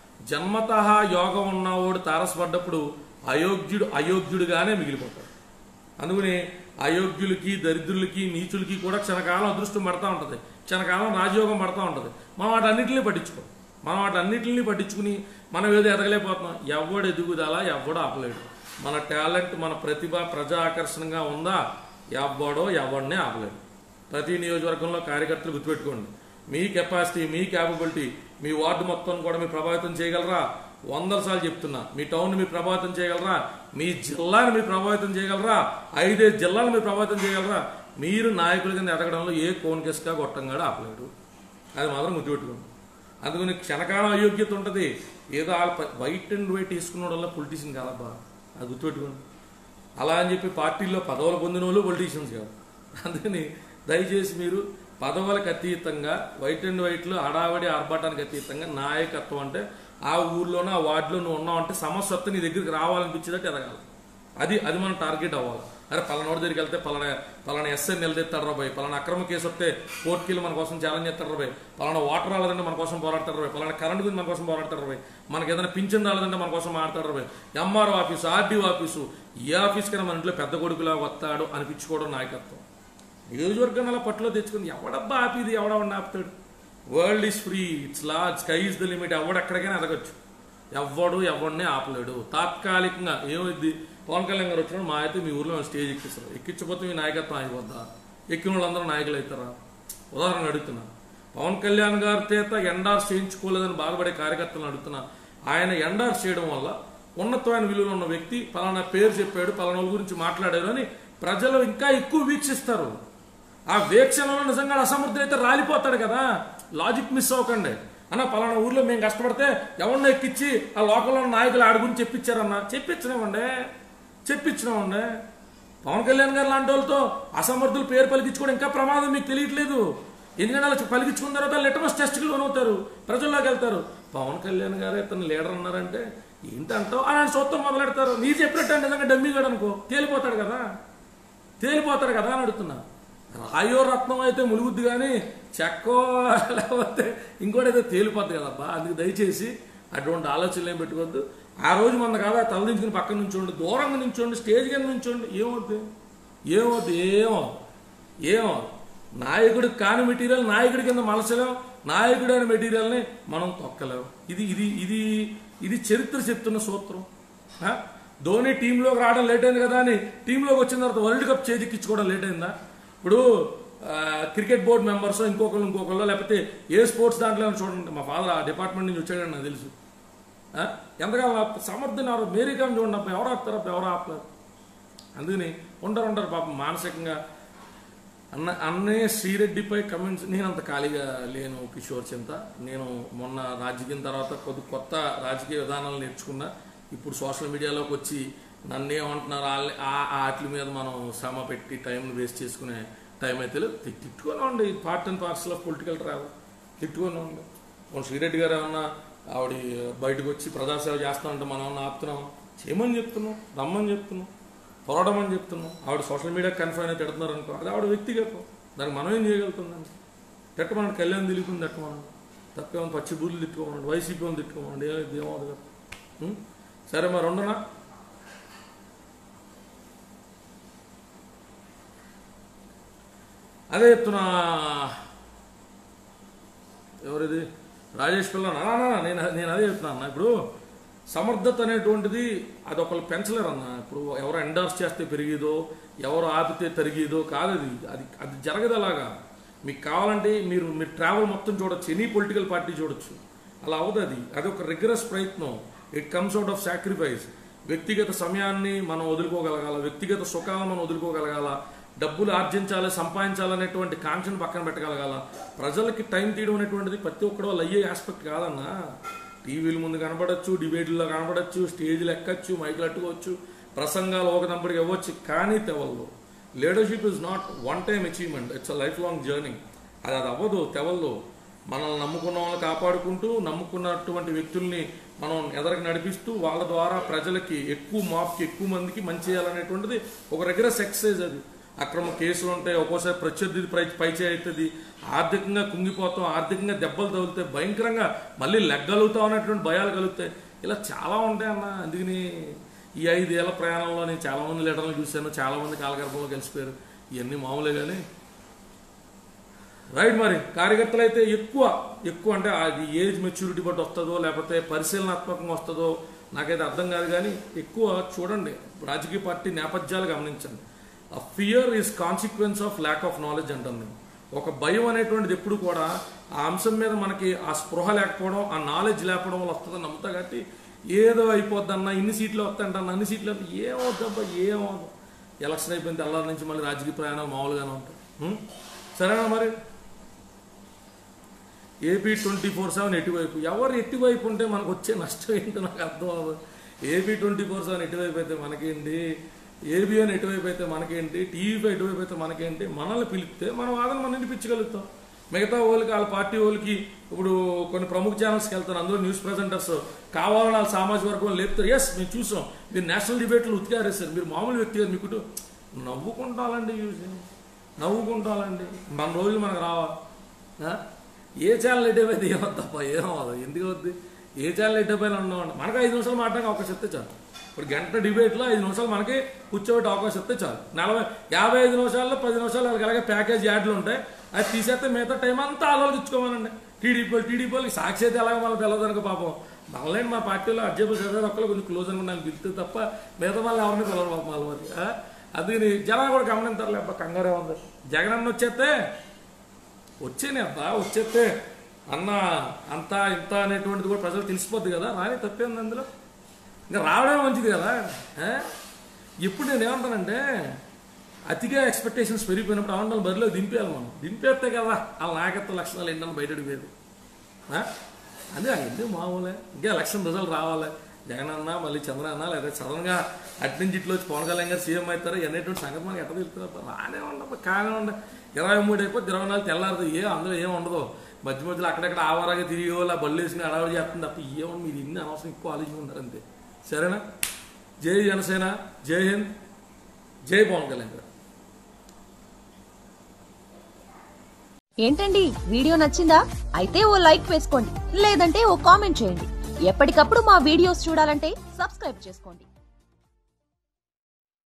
జన్మత యోగం ఉన్నవాడు తారసపడ్డప్పుడు అయోగ్యుడు అయోగ్యుడుగానే మిగిలిపోతాడు అందుకని అయోగ్యులకి దరిద్రులకి నీచులకి కూడా క్షణకాలం అదృష్టం పడతా ఉంటుంది క్షణకాలం రాజయోగం పడతా ఉంటుంది మనం వాటన్నిటిని పట్టించుకోం మనం వాటన్నిటిని పట్టించుకుని మనం ఏదో ఎదగలేకపోతున్నాం ఎవడు ఎదుగుదల ఎవడు ఆపలేడు మన టాలెంట్ మన ప్రతిభ ప్రజా ఆకర్షణగా ఉందా ఎవ్వడో ఎవడినే ఆపలేడు ప్రతి నియోజకవర్గంలో కార్యకర్తలు గుర్తుపెట్టుకోండి మీ కెపాసిటీ మీ క్యాపబిలిటీ మీ వార్డు మొత్తం కూడా మీరు ప్రభావితం చేయగలరా వందల సార్లు చెప్తున్నా మీ టౌన్ మీరు ప్రభావితం చేయగలరా మీ జిల్లాని మీరు ప్రభావితం చేయగలరా ఐదైదు జిల్లాలు మీరు ప్రభావితం చేయగలరా మీరు నాయకుల కింద ఎదగడంలో ఏ కోన్కెస్గా గొట్టంగాడు ఆపలేడు అది మాత్రం గుర్తుపెట్టుకోండి అందుకని క్షణకాలం అయోగ్యత ఉంటుంది ఏదో వాళ్ళ వైట్ అండ్ వైట్ తీసుకున్న వల్ల పొలిటీషియన్ కాదబ్బా అది గుర్తుపెట్టుకోండి అలా అని చెప్పి పార్టీల్లో పదవులు పొందిన వాళ్ళు పొలిటీషియన్స్ కాదు అందుకని దయచేసి మీరు పదవులకు అతీతంగా వైట్ అండ్ వైట్లో హడావడి ఆర్భాటానికి అతీతంగా నాయకత్వం అంటే ఆ ఊర్లోనో ఆ వార్డులో నువ్వు ఉన్నావు అంటే సమస్య వస్తే నీ దగ్గరికి రావాలనిపించేటట్టు ఎదగాలి అది అది మనం టార్గెట్ అవ్వాలి అరే పలానోడి దగ్గరికి వెళ్తే పలానా పలానా ఎస్ఐ నిలదెత్తాడు రాబాయ్ పలానా అక్రమ కేసు వస్తే కోర్టుకి వెళ్ళి మన కోసం ఛాలెంజ్ చేస్తాడు రాబాయ్ పలానా వాటర్ రాలేదంటే మన కోసం పోరాడతాడు రాబాయ్ పలానా కరెంట్ గురించి మన కోసం పోరాడతాడు రాబాయ్ మనకి ఏదైనా పింఛన్ రాలేదంటే మన కోసం మాట్లాడతాడు రాబాయ్ ఎంఆర్ఓ ఆఫీసు ఆర్డీఓ ఆఫీసు ఏ ఆఫీస్ కన్నా మన ఇంట్లో పెద్ద కొడుకులా వస్తాడు అనిపించుకోవడం నాయకత్వం నియోజకవర్గాన్ని అలా పట్టులో తెచ్చుకుంది ఎవడబ్బా ఆపిది ఎవడవన్నీ ఆపుతాడు world is free it's large sky is the limit ఎవడు ఎక్కడికైనా ఎదగచ్చు ఎవ్వడు ఎవడిని ఆపలేడు తాత్కాలికంగా ఏమైంది పవన్ కళ్యాణ్ గారు వచ్చినప్పుడు మా అయితే మీ ఊర్లో స్టేజ్ ఎక్కిస్తారు ఎక్కించకపోతే మీ నాయకత్వం అయిపోద్దా ఎక్కిన వాళ్ళందరూ నాయకులు అవుతారా ఉదాహరణ అడుగుతున్నా పవన్ కళ్యాణ్ గారి చేత ఎండార్స్ చేయించుకోలేదని బాధపడే కార్యకర్తలను అడుగుతున్నా ఆయన ఎండార్స్ చేయడం వల్ల ఉన్నతమైన విలువలు ఉన్న వ్యక్తి పలానా పేరు చెప్పాడు పలానా వాళ్ళ గురించి మాట్లాడారు అని ప్రజలు ఇంకా ఎక్కువ వీక్షిస్తారు ఆ వీక్షణలో నిజంగా అసమర్థుడైతే రాలిపోతాడు కదా లాజిక్ మిస్ అవ్వకండి అన్న పలానా ఊర్లో మేము కష్టపడితే ఎవరినో ఎక్కించి ఆ లోకల్లో ఉన్న నాయకులు ఆడి గురించి చెప్పించారన్న చెప్పించినామండి చెప్పించినామండి పవన్ కళ్యాణ్ గారు లాంటి వాళ్ళతో అసమర్థులు పేరు పలికించుకోవడం ఇంకా ప్రమాదం మీకు తెలియట్లేదు ఎందుకంటే అలా పలికించుకున్న తర్వాత లిటమస్ టెస్ట్కి లోనవుతారు ప్రజల్లోకి వెళ్తారు పవన్ కళ్యాణ్ గారు ఇతను లీడర్ అన్నారంటే ఏంటంటావు అని సొత్తం మొదలెడతారు నీ చెప్పినట్టు నిజంగా డమ్మీగాడు అనుకో తేలిపోతాడు కదా తేలిపోతాడు కదా అని అడుగుతున్నా రాయో రత్నం అయితే ములుగుద్ది కానీ చెక్కో లేకపోతే ఇంకోటి అయితే తేలిపోద్ది కదబ్బా అందుకు దయచేసి అటువంటి ఆలోచనలు ఏం పెట్టుకోవద్దు ఆ రోజు మన కాదా తలదించుకుని పక్కన నుంచోండి దూరంగా నుంచోండి స్టేజ్ కింద నుంచోండి ఏమవుద్ది ఏమవుద్ది ఏమో ఏమో నాయకుడు కాని మెటీరియల్ నాయకుడి కింద మలచలేం నాయకుడు అనే మెటీరియల్ని మనం తొక్కలేం ఇది ఇది ఇది ఇది చరిత్ర చెప్తున్న సూత్రం ఆ? ధోని టీంలోకి రావడం లేట్ అయింది కదా అని టీంలోకి వచ్చిన తర్వాత వరల్డ్ కప్ చేజిక్కించుకోవడం లేట్ అయిందా ఇప్పుడు ఆ, క్రికెట్ బోర్డు మెంబర్స్ ఇంకొకరు ఇంకొకరు లేకపోతే ఏ స్పోర్ట్స్ దాంట్లో చూడండి మా ఫాదర్ ఆ డిపార్ట్మెంట్ నుంచి వచ్చాడని నాకు తెలుసు ఆ? ఎంతగా సమర్థున్నారు మేరీగా చూడండి అబ్బా ఎవరు ఆపుతారు అబ్బా ఎవరు ఆపుతారు అందుకని ఉండరు ఉండరు పాపం మానసికంగా అన్న అన్నయ్య శ్రీరెడ్డిపై కమెంట్స్ నేను అంత ఖాళీగా లేను కిషోర్ చింత నేను మొన్న రాజకీయం తర్వాత కొద్ది కొత్త రాజకీయ విధానాలు నేర్చుకున్నా ఇప్పుడు సోషల్ మీడియాలోకి వచ్చి నన్ను ఏమంటున్నారు వాళ్ళని ఆ వాటి మీద మనం శ్రమ పెట్టి టైంని వేస్ట్ చేసుకునే టైం అయితే లేదు తి- తిట్టుకొని ఉండి part and parcel of political travel తిట్టుకొని ఉండి మన శ్రీరెడ్డి గారు ఏమన్నా ఆవిడ బయటకు వచ్చి ప్రజాసేవ చేస్తామంటే మనం ఏమన్నా ఆపుతున్నాం చేయమని చెప్తున్నాం రమ్మని చెప్తున్నాం పోరాడమని చెప్తున్నాం ఆవిడ సోషల్ మీడియా కన్ఫైన్ అయితే తిడుతున్నారు అనుకో అది ఆవిడ వ్యక్తిగతం దానికి మనం ఏం చేయగలుగుతుందండి తిట్టమని కళ్యాణ్ దిలీపుని తిట్టమనండి తప్పేమో పచ్చి బూర్లు తిట్టుకోమనండి వైసీపీ వాళ్ళు తిట్టుకోమనండి ఏమైంది ఏమవుతుంది కదా ఉం? సరే మరి ఉండనా అదే చెప్తున్నా ఎవరిది రాజేష్ పిల్ల నా, నా, నా, నేను నేను అదే చెప్తున్నా అన్న ఇప్పుడు సమర్థత అనేటువంటిది అది ఒకళ్ళు పెంచలేరు అన్న ఇప్పుడు ఎవరు ఎండార్స్ చేస్తే పెరిగిదో ఎవరు ఆపితే తరిగిదో కాదు అది అది అది జరగదు అలాగా మీకు కావాలంటే మీరు మీరు ట్రావెల్ మొత్తం చూడొచ్చు ఎనీ పొలిటికల్ పార్టీ చూడొచ్చు అలా అవదు అది అది ఒక రిగరస్ ప్రయత్నం it comes out of sacrifice వ్యక్తిగత సమయాన్ని మనం వదులుకోగలగాల వ్యక్తిగత సుఖాలను మనం వదులుకోగలగాల డబ్బులు ఆర్జించాలి సంపాదించాలనేటువంటి కాంక్షను పక్కన పెట్టగలగాల ప్రజలకి టైం తీయడం అనేటువంటిది ప్రతి ఒక్కడు వాళ్ళు అయ్యే ఆస్పెక్ట్ కాదన్నా టీవీల ముందు కనబడచ్చు డిబేట్లో కనబడచ్చు స్టేజ్లు ఎక్కచ్చు మైకులు అట్టుకోవచ్చు ప్రసంగాలు ఒక దంపటికి ఇవ్వచ్చు కానీ తెవల్లో leadership is not one time achievement it's a life long journey అది అది అవ్వదు తెవల్లో మనల్ని నమ్ముకున్న వాళ్ళని కాపాడుకుంటూ నమ్ముకున్నటువంటి వ్యక్తుల్ని మనం ఎదరికి నడిపిస్తూ వాళ్ళ ద్వారా ప్రజలకి ఎక్కువ మాప్కి ఎక్కువ మందికి మంచి చేయాలనేటువంటిది ఒక రెగ్యులర్ ఎక్సర్సైజ్ అది అక్రమ కేసులు ఉంటాయి ఒక్కోసారి ప్రత్యర్థి పై పైచే అవుతుంది ఆర్థికంగా కుంగిపోతాం ఆర్థికంగా దెబ్బలు తగులుతాయి భయంకరంగా మళ్ళీ లెగ్గలుగుతాం అనేటువంటి భయాలు కలుగుతాయి ఇలా చాలా ఉంటాయి అన్న అందుకని ఈ ఐదేళ్ల ప్రయాణంలో నేను చాలా మంది లీడర్లు చూశాను చాలా మంది కాలగర్భంలో కలిసిపోయారు ఇవన్నీ మామూలే కానీ రైట్ మరి కార్యకర్తలు అయితే ఎక్కువ ఎక్కువ అంటే అది ఏజ్ మెచ్యూరిటీ బట్టి వస్తుందో లేకపోతే పరిశీలనాత్మకంగా వస్తుందో నాకైతే అర్థం కాదు కానీ ఎక్కువ చూడండి రాజకీయ పార్టీ నేపథ్యాలు గమనించండి ఆ fear is consequence of lack of knowledge అంటాను నేను ఒక భయం అనేటువంటిది ఎప్పుడు కూడా ఆ అంశం మీద మనకి ఆ స్పృహ లేకపోవడం ఆ నాలెడ్జ్ లేకపోవడం వల్ల వస్తుందని నమ్ముతా కాబట్టి ఏదో అయిపోద్దన్న ఇన్ని సీట్లు వస్తాయంటన్న అన్ని సీట్లు అంటే ఏమవుద్దబ్బా ఏమవుతుంది ఎలక్షన్ అయిపోయిన తెల్లారి నుంచి మళ్ళీ రాజకీయ ప్రయాణాలు మామూలుగానే ఉంటాయి ఉం? సరేనా మరి ఏపీ ట్వంటీ ఫోర్ సెవెన్ ఎటువైపు ఎవరు ఎటువైపు ఉంటే మనకు వచ్చే నష్టం ఏంటో నాకు అర్థం అవ్వదు ఏపీ ట్వంటీ ఫోర్ సెవెన్ ఎటువైపు అయితే మనకేంటి ఏబిఎన్ ఎటువైపు అయితే మనకేంటి టీవీ ఎటువైపు అయితే మనకేంటి మనల్ని పిలిస్తే మనం వాదన మనం వినిపించగలుగుతాం మిగతా వాళ్ళకి వాళ్ళ పార్టీ వాళ్ళకి ఇప్పుడు కొన్ని ప్రముఖ ఛానల్స్కి వెళ్తారు అందులో న్యూస్ ప్రజెంటర్స్ కావాలని వాళ్ళ సామాజిక వర్గం లేపుతారు ఎస్ మేము చూసాం మీరు నేషనల్ డిబేట్లు ఉతికారేసారు మీరు మామూలు వ్యక్తి గారు మీకు నవ్వుకుంటాలండి చూసి నవ్వుకుంటాలండి మన రోజులు మనకు రావా ఆ? ఏ ఛానల్ ఎట్టయిపోతే ఏమవుతాప్ప ఏమవుతుంది ఎందుకు అవుద్ది ఏ ఛానల్ ఎట్టయిపోయినా ఉన్నామండి మనకు ఐదు నిమిషాలు మాట్లాడక అవకాశం ఇస్తే చాలు ఇప్పుడు గంట డిబేట్లో ఐదు నిమిషాలు మనకి కూర్చోబెట్టి అవకాశం ఇస్తే చాలు నలభై యాభై ఐదు నిమిషాల్లో పది నిమిషాలు వాళ్ళకి అలాగే ప్యాకేజ్ యాడ్లు ఉంటాయి అది తీసేస్తే మిగతా టైం అంతా ఆలోచించుకోమనండి టీడీపీ టీడీపీ వాళ్ళకి సాక్షి అయితే ఎలాగో మళ్ళీ పిల్లదనుకో పాపం మళ్ళీ మా పార్టీలో అడ్జబుల్ చదివారు ఒక్కరు కొంచెం క్లోజ్ అనుకుని నాకు పిలిస్తే తప్ప మిగతా వాళ్ళు ఎవరిని పిల్లలు పాపం వాళ్ళ మరి ఆ? అందుకని జనాలు కూడా గమనించారు అబ్బా కంగారే ఉంది జగన్ అన్న వచ్చేస్తే వచ్చేనే అబ్బా వచ్చేస్తే అన్న అంత ఇంత అనేటువంటిది కూడా ప్రజలకు తెలిసిపోద్ది కదా రాని తప్పేంది అందులో ఇంకా రావడమే మంచిది కదా ఆ? ఇప్పుడు నేను ఏమంటానంటే అతిగా ఎక్స్పెక్టేషన్స్ పెరిగిపోయినప్పుడు ఆండాలు బరిలో దింపేయాలి మనం దింపేస్తే కదా వాళ్ళ నాయకత్వ లక్షణాలు ఏంటని బయటకు పోయేది ఆ? అదే ఎందుకు మామూలే ఇంకా ఎలక్షన్ రిజల్ట్ రావాలి జగన్ అన్న మళ్ళీ చంద్ర అన్న లేదా సడన్ గా అటు నుంచి ఇట్లా వచ్చి పవన్ కళ్యాణ్ గారు సీఎం అవుతారు అనేటువంటి సంగతి మనకి ఎట్లా తెలుస్తుంది రానే ఉండదు కానే ఉండ ఇరవై మూడు అయిపోతే ఇరవై నాలుగు తెల్లారదు ఏ అందులో ఏం ఉండదు మధ్య మధ్యలో అక్కడక్కడ ఆవారాగా తిరిగి వాళ్ళ బళ్ళు వేసుకుని అడవాడు చేస్తుంది తప్ప ఏమన్నా మీరు ఇన్ని అనవసరం ఎక్కువ ఆలోచించుకుంటారు అంతే సరేనా జై జనసేన జై హింద్ జై పవన్ కళ్యాణ్ గారు ఏంటండి వీడియో నచ్చిందా అయితే ఓ లైక్ వేసుకోండి లేదంటే ఓ కామెంట్ చేయండి ఎప్పటికప్పుడు మా వీడియోస్ చూడాలంటే సబ్స్క్రైబ్ చేసుకోండి